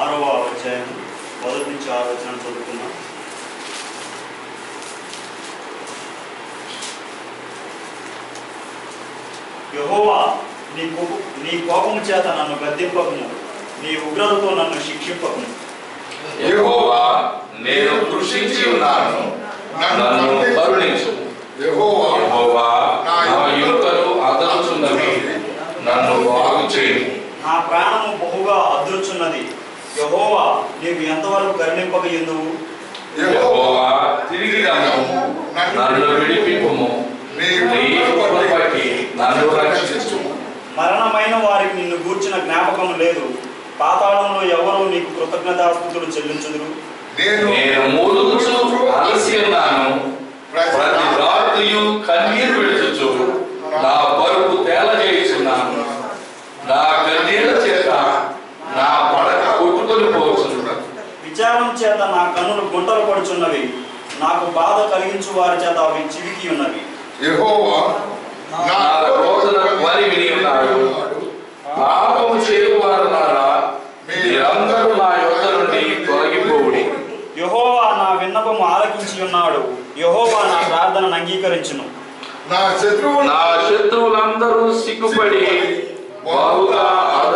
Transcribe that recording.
ఆరవ అధ్యాయం మొదటి నుంచి ఆరో వచనం చదువుకున్నాం యెహోవా నీ కోప నీ కోపము చేత నన్ను గద్దింపకము నీ ఉగ్రతతో నన్ను శిక్షింపకము యెహోవా నేను కృషించి ఉన్నాను నన్ను కరుణించు యెహోవా యెహోవా నా ఎముకలు అదలుచున్నవి నన్ను బాగు చేయి నా ప్రాణము బహుగా అదృచున్నది యెహోవా నీవు ఎంతవరకు కరుణింపక ఎందువు యెహోవా తిరిగి రమ్ము నన్ను విడిపింపుము నీ కృపను బట్టి నన్ను రక్షించు మరణమైన వారికి నిన్ను గూర్చిన జ్ఞాపకం లేదు పాతాళంలో ఎవరు నీకు కృతజ్ఞతాస్థుతులు చెల్లించుదురు నేను నేను మూలుగుచు అలసి ఉన్నాను ప్రతి రాత్రియు కన్నీరు విడుచుచు నా బరువు తేలజేయుచున్నాను నా కన్నీళ్ళ చేత నా పడక కొట్టుకొని పోవచ్చు విచారం చేత నా కన్నులు గుంటలు పడుచున్నవి నాకు బాధ కలిగించు వారి చేత అవి చివికి ఉన్నవి యెహోవా నా రోదన వరి విని ఉన్నాడు పాపము చేయువారున్నారా మీరందరూ నా యొద్ద నుండి తొలగిపోవుడి యెహోవా నా విన్నపము ఆలకించి ఉన్నాడు యెహోవా నా ప్రార్థనను అంగీకరించును నా శత్రువులు నా శత్రువులందరూ సిగ్గుపడి బావుగా